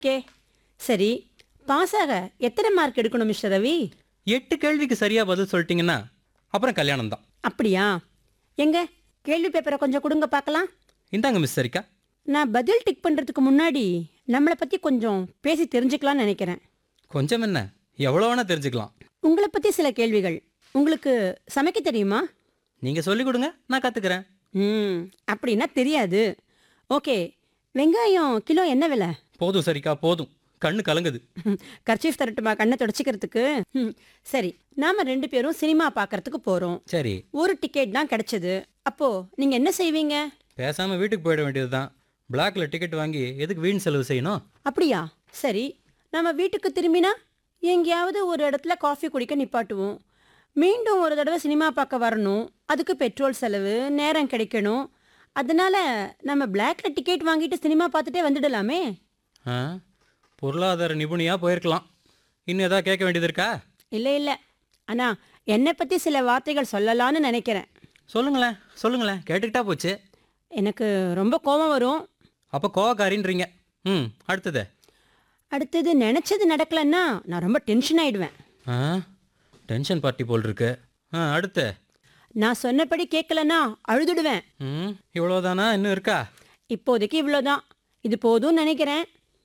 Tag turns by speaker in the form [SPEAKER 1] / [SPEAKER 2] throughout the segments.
[SPEAKER 1] K சரி pass ஆக எத்தனை மார்க் எடுக்கணும் மிஸ்டர் ரவி
[SPEAKER 2] எட்டு கேள்விக்கு சரியா பதில் சொல்லிட்டீங்கன்னா அப்புறம் கல்யாணம் தான்
[SPEAKER 1] அப்படியா எங்க கேள்வி பேப்பரை கொஞ்சம் கொடுங்க பார்க்கலாம்
[SPEAKER 2] இந்தாங்க மிஸ் சரிக்கா
[SPEAKER 1] நான் பதில் டிக் பண்ணுறதுக்கு முன்னாடி நம்மளை பற்றி கொஞ்சம் பேசி தெரிஞ்சுக்கலாம்னு நினைக்கிறேன்
[SPEAKER 2] கொஞ்சம் என்ன எவ்வளோ வேணா தெரிஞ்சுக்கலாம்
[SPEAKER 1] உங்களை பற்றி சில கேள்விகள் உங்களுக்கு சமைக்க தெரியுமா
[SPEAKER 2] நீங்கள் சொல்லிக் கொடுங்க நான் கற்றுக்கிறேன்
[SPEAKER 1] ம் அப்படின்னா தெரியாது ஓகே வெங்காயம் கிலோ என்ன விலை
[SPEAKER 2] போதும் சரிக்கா போதும் கண்ணு கலங்குது
[SPEAKER 1] கர்ச்சீஃப் தரட்டுமா கண்ணை தொடச்சிக்கிறதுக்கு ம், சரி நாம ரெண்டு பேரும் சினிமா பார்க்கறதுக்கு போகிறோம்
[SPEAKER 2] சரி
[SPEAKER 1] ஒரு டிக்கெட் தான் கிடைச்சது அப்போ நீங்க என்ன செய்வீங்க
[SPEAKER 2] பேசாமல் வீட்டுக்கு போயிட வேண்டியது தான் பிளாக்ல டிக்கெட் வாங்கி எதுக்கு வீண் செலவு செய்யணும்
[SPEAKER 1] அப்படியா சரி நம்ம வீட்டுக்கு திரும்பினா எங்கேயாவது ஒரு இடத்துல காஃபி குடிக்க நிப்பாட்டுவோம் மீண்டும் ஒரு தடவை சினிமா பார்க்க வரணும் அதுக்கு பெட்ரோல் செலவு நேரம் கிடைக்கணும் அதனால நம்ம பிளாக்ல டிக்கெட் வாங்கிட்டு சினிமா பார்த்துட்டே வந்துடலாமே
[SPEAKER 2] ஆ பொருளாதார நிபுணியாக போயிருக்கலாம் இன்னும் எதாவது கேட்க வேண்டியது இருக்கா
[SPEAKER 1] இல்லை இல்லை அண்ணா என்னை பற்றி சில வார்த்தைகள் சொல்லலான்னு நினைக்கிறேன்
[SPEAKER 2] சொல்லுங்களேன் சொல்லுங்களேன் கேட்டுக்கிட்டா போச்சு
[SPEAKER 1] எனக்கு ரொம்ப கோபம் வரும்
[SPEAKER 2] அப்போ கோவக்காரின்றீங்க ம் அடுத்தது
[SPEAKER 1] அடுத்தது நினச்சது நடக்கலன்னா நான் ரொம்ப டென்ஷன் ஆயிடுவேன்
[SPEAKER 2] ஆ டென்ஷன் பார்ட்டி போல் இருக்கு ஆ அடுத்து
[SPEAKER 1] நான் சொன்னபடி கேட்கலன்னா அழுதுடுவேன்
[SPEAKER 2] ம் இவ்வளோதானா இன்னும் இருக்கா
[SPEAKER 1] இப்போதைக்கு இவ்வளோதான் இது போதும்னு நினைக்கிறேன்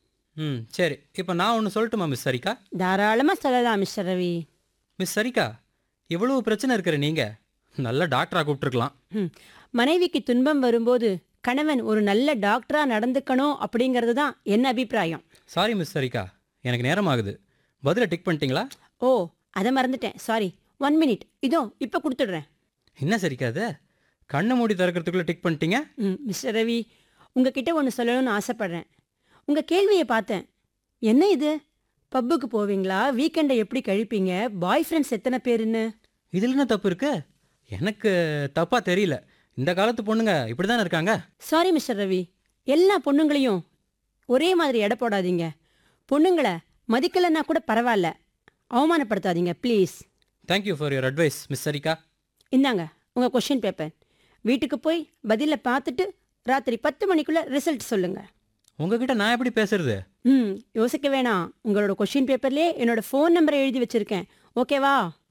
[SPEAKER 2] ம் சரி இப்போ நான் ஒன்று சொல்லட்டுமா மிஸ் சரிக்கா
[SPEAKER 1] தாராளமாக சொல்லலாம் மிஸ்டர் ரவி
[SPEAKER 2] மிஸ் சரிக்கா இவ்வளவு பிரச்சனை இருக்கிற நீங்கள் நல்ல டாக்டராக கூப்பிட்டுருக்கலாம்
[SPEAKER 1] ம். மனைவிக்கு துன்பம் வரும்போது கணவன் ஒரு நல்ல டாக்டரா நடந்துக்கணும் அப்படிங்கிறது தான் என் அபிப்பிராயம்
[SPEAKER 2] சாரி மிஸ் சரிக்கா எனக்கு நேரம் ஆகுது பதிலை டிக் பண்ணிட்டீங்களா
[SPEAKER 1] ஓ அதை மறந்துட்டேன் சாரி ஒன் மினிட் இதோ இப்போ கொடுத்துடுறேன்
[SPEAKER 2] என்ன சரிக்கா அது கண்ணை மூடி திறக்கிறதுக்குள்ளே டிக் பண்ணிட்டீங்க
[SPEAKER 1] ம் மிஸ்டர் ரவி உங்ககிட்ட ஒன்று சொல்லணும்னு ஆசைப்படுறேன் உங்கள் கேள்வியை பார்த்தேன் என்ன இது பப்புக்கு போவீங்களா வீக்கெண்டை எப்படி கழிப்பீங்க பாய் ஃப்ரெண்ட்ஸ் எத்தனை பேருன்னு
[SPEAKER 2] இதில் என்ன தப்பு இருக்கு எனக்கு தப்பாக தெரியல இந்த காலத்து பொண்ணுங்க இப்படி தானே இருக்காங்க
[SPEAKER 1] சாரி மிஸ்டர் ரவி எல்லா பொண்ணுங்களையும் ஒரே மாதிரி எடை போடாதீங்க பொண்ணுங்களை மதிக்கலைன்னா கூட பரவாயில்ல அவமானப்படுத்தாதீங்க please
[SPEAKER 2] thank you for your advice miss Sarika
[SPEAKER 1] இந்தாங்க உங்கள் கொஷின் பேப்பர் வீட்டுக்கு போய் பதிலை பார்த்துட்டு ராத்திரி பத்து மணிக்குள்ளே ரிசல்ட் சொல்லுங்கள்
[SPEAKER 2] உங்ககிட்ட நான் எப்படி பேசுறது
[SPEAKER 1] ம் யோசிக்க வேணாம் உங்களோட கொஷின் பேப்பர்லேயே என்னோட ஃபோன் நம்பரை எழுதி வச்சிருக்கேன் ஓகேவா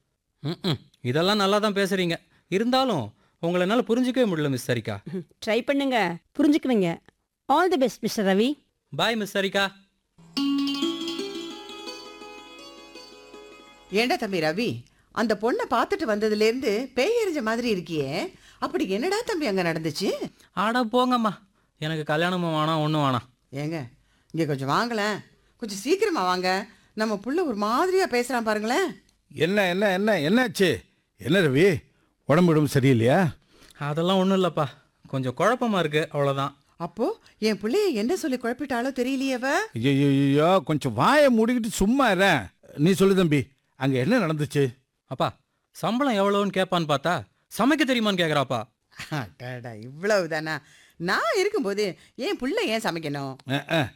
[SPEAKER 2] ம் இதெல்லாம் நல்லா தான் பேசுறீங்க இருந்தாலும் உங்களை என்னால் புரிஞ்சிக்கவே முடியல மிஸ் சரிக்கா
[SPEAKER 1] ட்ரை பண்ணுங்க புரிஞ்சுக்குவீங்க all the best mister Ravi
[SPEAKER 2] bye miss Sarika
[SPEAKER 3] ஏண்டா தம்பி ரவி அந்த பொண்ணை பார்த்துட்டு வந்ததுலேருந்து பேய் எறிஞ்ச மாதிரி இருக்கியே அப்படி என்னடா தம்பி அங்கே நடந்துச்சு
[SPEAKER 2] ஆடா போங்கம்மா எனக்கு கல்யாணமும் வேணாம் ஒன்றும் வேணாம்
[SPEAKER 3] ஏங்க இங்கே கொஞ்சம் வாங்களேன் கொஞ்சம் சீக்கிரமா வாங்க நம்ம புள்ள ஒரு மாதிரியா பேசுறான் பாருங்களேன்
[SPEAKER 4] என்ன என்ன என்ன என்னாச்சு என்ன ரவி உடம்பு உடம்பு சரியில்லையா
[SPEAKER 2] அதெல்லாம் ஒன்றும் இல்லைப்பா கொஞ்சம் குழப்பமா இருக்கு அவ்வளோதான்
[SPEAKER 3] அப்போ என் பிள்ளைய என்ன சொல்லி குழப்பிட்டாலோ தெரியலையவ
[SPEAKER 4] ஐயோ கொஞ்சம் வாயை மூடிக்கிட்டு சும்மா இரு நீ சொல்லு தம்பி அங்கே என்ன நடந்துச்சு
[SPEAKER 2] அப்பா சம்பளம் எவ்வளோன்னு கேட்பான்னு பார்த்தா சமைக்க தெரியுமான்னு கேட்குறாப்பா
[SPEAKER 3] அடடா இவ்வளவுதானா நான் இருக்கும்போது என் புள்ள ஏன் சமைக்கணும்
[SPEAKER 4] அஹ், அஹ்.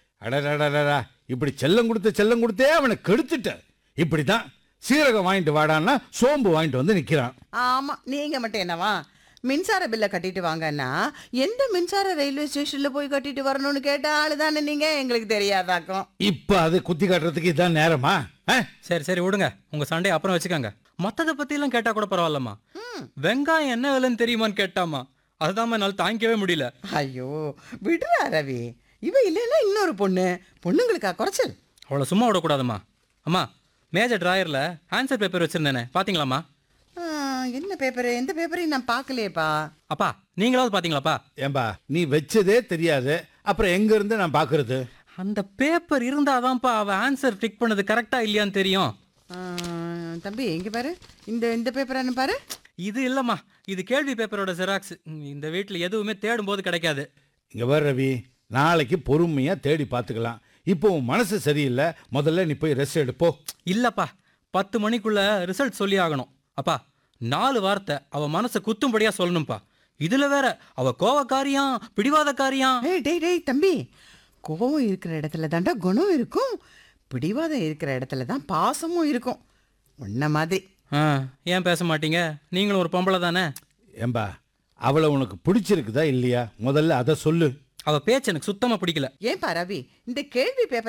[SPEAKER 4] அடடடடடா இப்படி செல்லம் கொடுத்து செல்லம் கொடுத்தே அவனை கெடுத்துட்ட இப்படி தான் சீரகம் வாங்கிட்டு வாடான்னா சோம்பு வாங்கிட்டு வந்து நிற்கிறான்
[SPEAKER 3] ஆமா நீங்க மட்டும் என்னவா மின்சார பில்லை கட்டிட்டு வாங்கன்னா எந்த மின்சார ரயில்வே ஸ்டேஷன்ல போய் கட்டிட்டு வரணும்னு கேட்ட ஆளு தானே நீங்க எங்களுக்கு தெரியாதாக்கும்
[SPEAKER 4] இப்போ அது குத்தி காட்டுறதுக்கு இதான் நேரமா அஹ்?
[SPEAKER 2] சரி சரி விடுங்க உங்க சண்டையை அப்புறம் வச்சுக்கோங்க மற்றதை பற்றிலாம் கேட்டால் கூட பரவாயில்லம்மா வெங்காயம் என்ன விலைன்னு தெரியுமான்னு கேட்டாமா அதுதான் என்னால் தாங்கிக்கவே முடியல
[SPEAKER 3] ஐயோ விடுறா ரவி இவ இல்லைன்னா இன்னொரு பொண்ணு பொண்ணுங்களுக்கா குறைச்சல்
[SPEAKER 2] அவளை சும்மா விடக்கூடாதம்மா அம்மா மேஜர் டிராயரில் ஆன்சர் பேப்பர் வச்சுருந்தேனே பார்த்தீங்களாம்மா
[SPEAKER 3] ஆ, என்ன பேப்பர் எந்த பேப்பரையும் நான் பார்க்கலையேப்பா
[SPEAKER 2] அப்பா நீங்களாவது பார்த்தீங்களாப்பா
[SPEAKER 4] ஏம்பா நீ வச்சதே தெரியாது அப்புறம் எங்க இருந்து நான் பார்க்கறது
[SPEAKER 2] அந்த பேப்பர் இருந்தாதான்ப்பா அவள் ஆன்சர் டிக் பண்ணது கரெக்டாக இல்லையான்னு தெரியும்
[SPEAKER 3] ஆ, தம்பி இங்க பாரு இந்த இந்த பேப்பர் பாரு
[SPEAKER 2] இது இல்லைம்மா இது கேள்வி பேப்பரோட ஜெராக்ஸ் இந்த வீட்டில் எதுவுமே தேடும் போது கிடைக்காது
[SPEAKER 4] இங்க வர ரவி நாளைக்கு பொறுமையா தேடி பார்த்துக்கலாம் இப்போ உன் மனசு சரியில்லை முதல்ல நீ போய் ரெஸ்ட் எடுப்போ
[SPEAKER 2] இல்லைப்பா பத்து மணிக்குள்ள ரிசல்ட் சொல்லி ஆகணும் அப்பா நாலு வார்த்தை அவ மனசை குத்தும்படியா சொல்லணும்ப்பா இதுல வேற அவ கோவக்காரியாம் பிடிவாதக்காரியாம்
[SPEAKER 3] ஏய் டேய் டேய் தம்பி கோவம் இருக்கிற இடத்துல தாண்டா குணம் இருக்கும் பிடிவாதம் இருக்கிற இடத்துல தான் பாசமும் இருக்கும் உன்ன மாதிரி
[SPEAKER 2] ஆ, ஏன் பேச மாட்டீங்க நீங்களும் ஒரு பொம்பளை தானே
[SPEAKER 4] ஏம்பா அவளை உனக்கு பிடிச்சிருக்குதா இல்லையா முதல்ல அதை சொல்லு
[SPEAKER 2] அவ பேச்சு எனக்கு சுத்தமா பிடிக்கல
[SPEAKER 3] ஏன்பா ரவி இந்த கேள்வி பேப்பர்